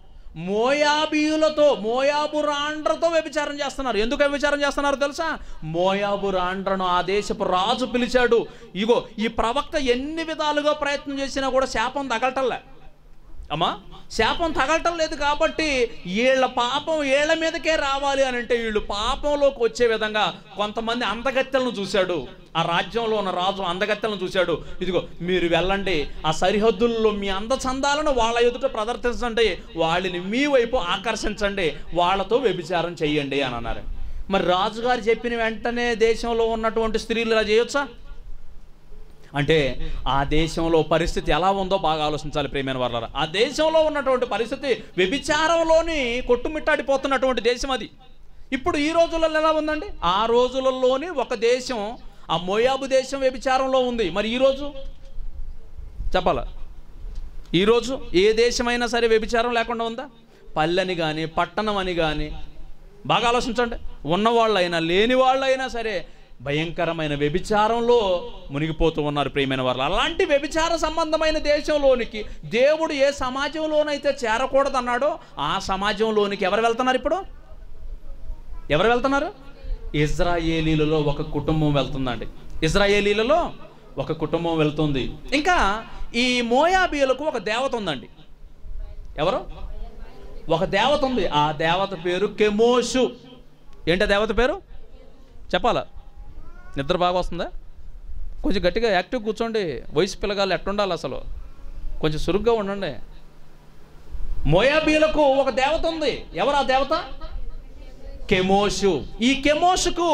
మోయాబీయులతో మోయాబు రాండ్రతో వ్యభిచారం చేస్తున్నారు ఎందుకు వ్యభిచారం చేస్తున్నారు తెలుసా మోయాబు రాండ్రను ఆ దేశపు రాజు పిలిచాడు ఇగో ఈ ప్రవక్త ఎన్ని విధాలుగా ప్రయత్నం చేసినా కూడా శాపం తగలటంలే అమ్మా శాపం తగలటం లేదు కాబట్టి వీళ్ళ పాపం వీళ్ళ మీదకే రావాలి అని అంటే వీళ్ళు పాపంలోకి వచ్చే విధంగా కొంతమంది అందగత్తెలను చూశాడు ఆ రాజ్యంలో ఉన్న రాజు అందగత్తెలను చూశాడు ఇదిగో మీరు వెళ్ళండి ఆ సరిహద్దుల్లో మీ అందచందాలను వాళ్ళ ఎదుట ప్రదర్శించండి వాళ్ళని మీ వైపు ఆకర్షించండి వాళ్ళతో వ్యభిచారం చెయ్యండి అని అన్నారు మరి రాజుగారు చెప్పిన వెంటనే దేశంలో ఉన్నటువంటి స్త్రీలు ఇలా చేయొచ్చా అంటే ఆ దేశంలో పరిస్థితి ఎలా ఉందో బాగా ఆలోచించాలి ప్రేమైన వాళ్ళ ఆ దేశంలో ఉన్నటువంటి పరిస్థితి వ్యభిచారంలోని కొట్టుమిట్టాడిపోతున్నటువంటి దేశం అది ఇప్పుడు ఈ రోజులలో ఎలా ఉందండి ఆ రోజులలోని ఒక దేశం ఆ మోయాబు దేశం వ్యభిచారంలో ఉంది మరి ఈరోజు చెప్పాలా ఈరోజు ఏ దేశమైనా సరే వ్యభిచారం లేకుండా ఉందా పల్లెని కానీ పట్టణం అని కానీ బాగా ఆలోచించండి ఉన్నవాళ్ళైనా లేని వాళ్ళైనా సరే భయంకరమైన వ్యభిచారంలో మునిగిపోతూ ఉన్నారు ప్రియమైన వాళ్ళు అలాంటి వ్యభిచార సంబంధమైన దేశంలోనికి దేవుడు ఏ సమాజంలోనైతే చేరకూడదన్నాడో ఆ సమాజంలోనికి ఎవరు వెళ్తున్నారు ఇప్పుడు ఎవరు వెళ్తున్నారు ఇజ్రాయేలీలలో ఒక కుటుంబం వెళ్తుందండి ఇజ్రాయేలీలలో ఒక కుటుంబం వెళ్తుంది ఇంకా ఈ మోయాబీలకు ఒక దేవత ఉందండి ఎవరు ఒక దేవత ఉంది ఆ దేవత పేరు కెమోషు ఏంటి ఆ దేవత పేరు చెప్పాలా నిద్ర బాగా వస్తుందా కొంచెం గట్టిగా యాక్టివ్ కూర్చోండి వయసు పిల్లగాళ్ళు ఎట్టుండాలి అసలు కొంచెం సురుగ్గా ఉండండి మోయాబీలకు ఒక దేవత ఉంది ఎవరు ఆ దేవత కెమోషు ఈ కెమోషుకు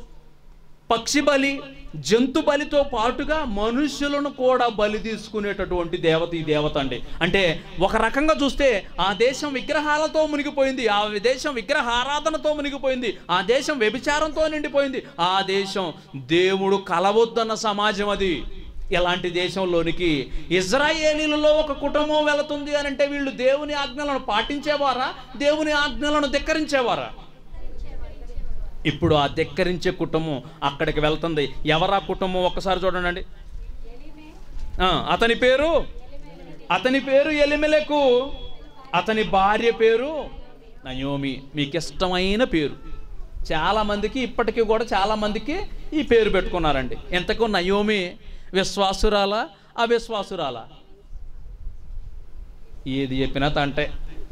పక్షి బలి జంతు బలితో పాటుగా మనుషులను కూడా బలి తీసుకునేటటువంటి దేవత ఈ దేవత అండి అంటే ఒక రకంగా చూస్తే ఆ దేశం విగ్రహాలతో మునిగిపోయింది ఆ దేశం విగ్రహారాధనతో మునిగిపోయింది ఆ దేశం వ్యభిచారంతో నిండిపోయింది ఆ దేశం దేవుడు కలవద్దన్న సమాజం అది ఇలాంటి దేశంలోనికి ఇజ్రాయేలీలలో ఒక కుటుంబం వెళుతుంది అని అంటే వీళ్ళు దేవుని ఆజ్ఞలను పాటించేవారా దేవుని ఆజ్ఞలను ధిక్కరించేవారా ఇప్పుడు ఆ ధిక్కరించే కుటుంబం అక్కడికి వెళ్తుంది ఎవరా కుటుంబం ఒక్కసారి చూడండి ఆ, అతని పేరు అతని పేరు ఎలిమెలకు అతని భార్య పేరు నయోమి మీకు ఇష్టమైన పేరు చాలా మందికి ఇప్పటికీ కూడా చాలా మందికి ఈ పేరు పెట్టుకున్నారండి ఎంతకు నయోమి విశ్వాసురాలా అవిశ్వాసురాలా ఏది చెప్పినా తంటే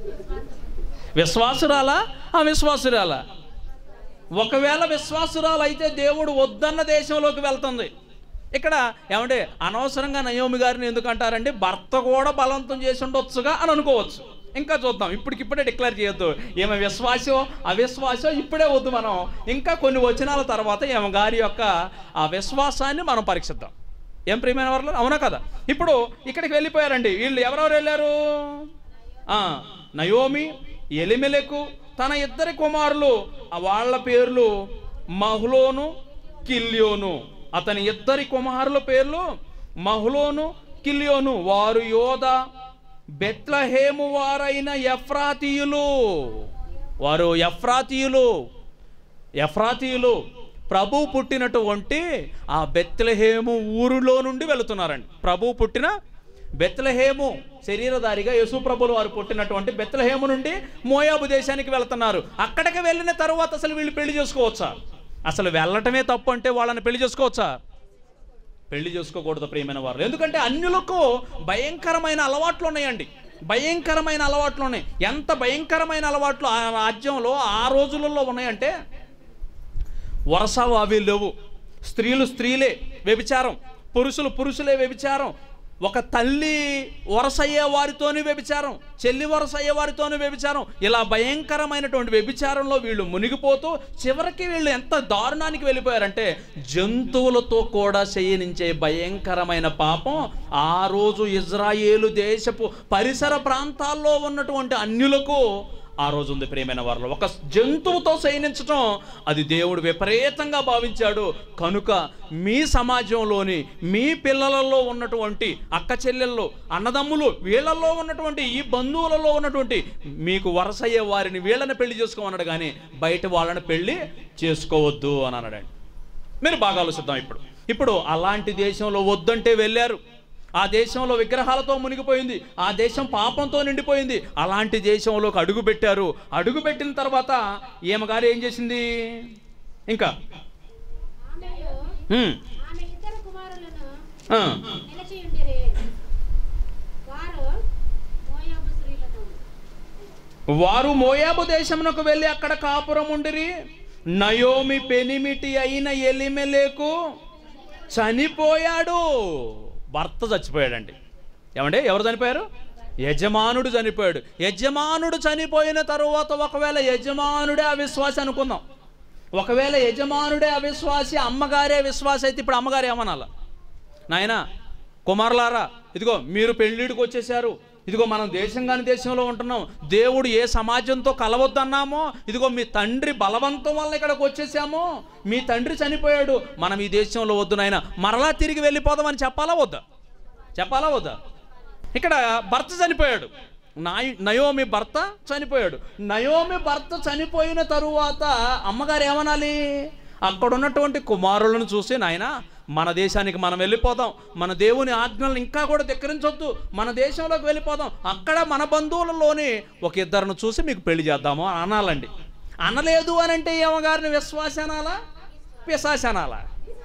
విశ్వాసురాలా అవిశ్వాసురాలా ఒకవేళ విశ్వాసురాలు అయితే దేవుడు వద్దన్న దేశంలోకి వెళ్తుంది ఇక్కడ ఏమంటే అనవసరంగా నయోమి గారిని ఎందుకు అంటారంటే భర్త కూడా బలవంతం చేసి ఉండొచ్చుగా అని అనుకోవచ్చు ఇంకా చూద్దాం ఇప్పటికిప్పుడే డిక్లేర్ చేయొద్దు ఏమో విశ్వాసం అవిశ్వాసం ఇప్పుడే వద్దు మనం ఇంకా కొన్ని వచనాల తర్వాత ఏమో గారి యొక్క ఆ విశ్వాసాన్ని మనం పరీక్షిద్దాం ఏం ప్రియమైన వారు అవునా కదా ఇప్పుడు ఇక్కడికి వెళ్ళిపోయారండి వీళ్ళు ఎవరెవరు వెళ్ళారు ఆ, నయోమి ఎలిమెలకు తన ఇద్దరి కుమారులు ఆ వాళ్ళ పేర్లు మహులోను కిల్యోను అతని ఇద్దరి కుమారుల పేర్లు మహులోను కిల్యోను వారు యోధ బెత్లహేము వారైన ఎఫ్రాతీయులు వారు ఎఫ్రాతీయులు ఎఫ్రాతీయులు ప్రభు పుట్టినటువంటి ఆ బెత్లహేము ఊరిలో నుండి వెళుతున్నారండి ప్రభు పుట్టిన బెత్లహేము శరీరధారిగా యేసు ప్రభులు వారు పుట్టినటువంటి బెత్లహేము నుండి మోయాబు దేశానికి వెళ్తున్నారు అక్కడికి వెళ్ళిన తర్వాత అసలు వీళ్ళు పెళ్లి చేసుకోవచ్చా అసలు వెళ్ళటమే తప్పు అంటే వాళ్ళని పెళ్లి చేసుకోవచ్చా పెళ్లి చేసుకోకూడదు ప్రియమైన వారు ఎందుకంటే అన్యులకు భయంకరమైన అలవాట్లు ఉన్నాయండి భయంకరమైన అలవాట్లు ఉన్నాయి ఎంత భయంకరమైన అలవాట్లు ఆ రాజ్యంలో ఆ రోజులలో ఉన్నాయంటే వరస అవి లేవు స్త్రీలు స్త్రీలే వ్యభిచారం పురుషులు పురుషులే వ్యభిచారం ఒక తల్లి వరస అయ్యే వారితోని వ్యభిచారం చెల్లి వరస అయ్యే వారితోని వ్యభిచారం ఇలా భయంకరమైనటువంటి వ్యభిచారంలో వీళ్ళు మునిగిపోతూ చివరికి వీళ్ళు ఎంత దారుణానికి వెళ్ళిపోయారంటే జంతువులతో కూడా చేయనించే భయంకరమైన పాపం ఆ రోజు ఇజ్రాయేలు దేశపు పరిసర ప్రాంతాల్లో ఉన్నటువంటి అన్యులకు ఆ రోజు ఉంది ప్రియమైన వారిలో ఒక జంతువుతో శయనించటం అది దేవుడు విపరీతంగా భావించాడు కనుక మీ సమాజంలోని మీ పిల్లలలో ఉన్నటువంటి అక్క చెల్లెళ్ళు అన్నదమ్ములు వీళ్ళల్లో ఉన్నటువంటి ఈ బంధువులలో ఉన్నటువంటి మీకు వరసయ్యే వారిని వీళ్ళని పెళ్లి చేసుకోమన్నాడు కానీ బయట వాళ్ళని పెళ్లి చేసుకోవద్దు అని అన్నాడండి మీరు బాగా ఆలోచిద్దాం ఇప్పుడు ఇప్పుడు అలాంటి దేశంలో వద్దంటే వెళ్ళారు ఆ దేశంలో విగ్రహాలతో మునిగిపోయింది ఆ దేశం పాపంతో నిండిపోయింది అలాంటి దేశంలోకి అడుగు పెట్టారు అడుగు పెట్టిన తర్వాత ఈమెగారు ఏం చేసింది ఇంకా ఆమెయు హ్మ్, ఆమె ఇద్దరు కుమారులను ఆ, నిలిచి ఉండిరి వారు మోయాబు స్త్రీలను వారు మోయాబు దేశమునకు వెళ్ళి అక్కడ కాపురం ఉండిరి నయోమి పెనిమిటి అయిన ఎలిమెలేకు చనిపోయాడు భర్త చచ్చిపోయాడండి ఏమండి ఎవరు చనిపోయారు యజమానుడు చనిపోయాడు యజమానుడు చనిపోయిన తరువాత ఒకవేళ యజమానుడే అవిశ్వాసి అనుకుందాం ఒకవేళ యజమానుడే అవిశ్వాసి అమ్మగారే విశ్వాసి అయితే ఇప్పుడు అమ్మగారు ఏమనాల నాయన కుమారులారా ఇదిగో మీరు పెళ్ళిడికి వచ్చేసారు ఇదిగో మనం దేశం కాని దేశంలో ఉంటున్నాం దేవుడు ఏ సమాజంతో కలవద్దన్నామో ఇదిగో మీ తండ్రి బలవంతం వల్ల ఇక్కడికి వచ్చేసాము మీ తండ్రి చనిపోయాడు మనం ఈ దేశంలో వద్దు నాయన మరలా తిరిగి వెళ్ళిపోదామని చెప్పాలా వద్దా చెప్పాలా వద్దా ఇక్కడ భర్త చనిపోయాడు నాయ్ నయోమి భర్త చనిపోయాడు నయోమి భర్త చనిపోయిన తరువాత అమ్మగారు ఏమనాలి అక్కడ ఉన్నటువంటి కుమారులను చూసి నాయన మన దేశానికి మనం వెళ్ళిపోదాం మన దేవుని ఆజ్ఞలను ఇంకా కూడా ధిక్కరించొద్దు మన దేశంలోకి వెళ్ళిపోదాం అక్కడ మన బంధువులలోని ఒక ఇద్దరిని చూసి మీకు పెళ్లి చేద్దాము అని అనాలండి అనలేదు అని అంటే ఏమగారిని విశ్వాసనాలా పిశాసనాలా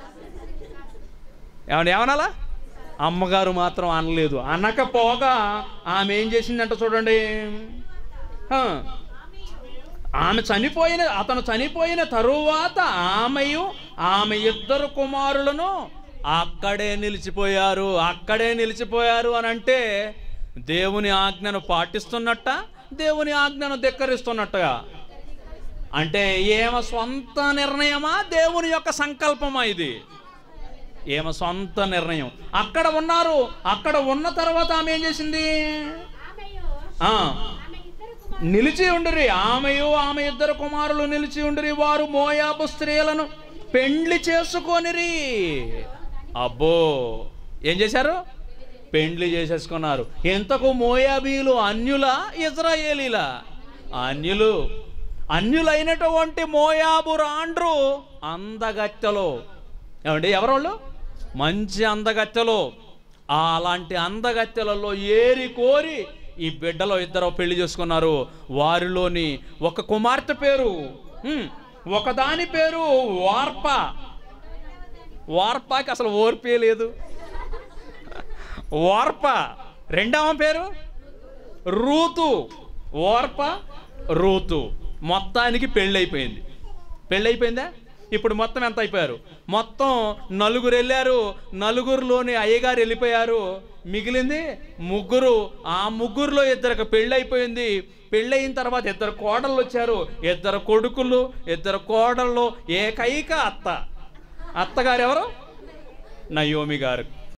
ఏమండి ఏమనాలా అమ్మగారు మాత్రం అనలేదు అనకపోగా ఆమె ఏం చేసిందంట చూడండి హ. ఆమె చనిపోయిన అతను చనిపోయిన తరువాత ఆమెయు ఆమె ఇద్దరు కుమారులను అక్కడే నిలిచిపోయారు అక్కడే నిలిచిపోయారు అని అంటే దేవుని ఆజ్ఞను పాటిస్తున్నట్ట దేవుని ఆజ్ఞను ధిక్కరిస్తున్నట్టుగా అంటే ఏమ సొంత నిర్ణయమా దేవుని యొక్క సంకల్పమా ఇది ఏమ సొంత నిర్ణయం అక్కడ ఉన్నారు అక్కడ ఉన్న తర్వాత ఆమె ఏం చేసింది ఆమెయు ఆ, ఆమె ఇద్దరు కుమారులు నిలిచి ఉండిరి ఆమెయు ఆమె ఇద్దరు కుమారులు నిలిచి ఉండిరి వారు మోయాబు స్త్రీలను పెండ్లి చేసుకొనిరి అబ్బో ఏం చేశారు పెండ్లి చేసేసుకున్నారు ఎంతకు మోయాబీలు అన్యుల ఇజ్రాయేలీలా అన్యులు అన్యులైనటువంటి మోయాబు రాండ్రు అందగత్తెలు ఏమండి ఎవరోళ్ళు మంచి అందగత్తెలు ఆ అలాంటి అందగత్తెలలో ఏరి కోరి ఈ బిడ్డలో ఇద్దరు పెళ్లి చేసుకున్నారు వారిలోని ఒక కుమార్తె పేరు హ్మ్, ఒకదాని పేరు వార్ప వార్పాకి అసలు ఓర్పే లేదు వార్ప రెండవ పేరు రూతు ఓర్ప రూతు మొత్తానికి పెళ్ళైపోయింది పెళ్ళైపోయిందా ఇప్పుడు మొత్తం ఎంత అయిపోయారు మొత్తం నలుగురు వెళ్ళారు నలుగురిలోని అయ్యగారు వెళ్ళిపోయారు మిగిలింది ముగ్గురు ఆ ముగ్గురులో ఇద్దరికి పెళ్ళైపోయింది పెళ్ళయిన తర్వాత ఇద్దరు కోడళ్ళు వచ్చారు ఇద్దరు కొడుకులు ఇద్దరు కోడళ్ళు ఏకైక అత్త అత్తగారు ఎవరు నయోమి గారు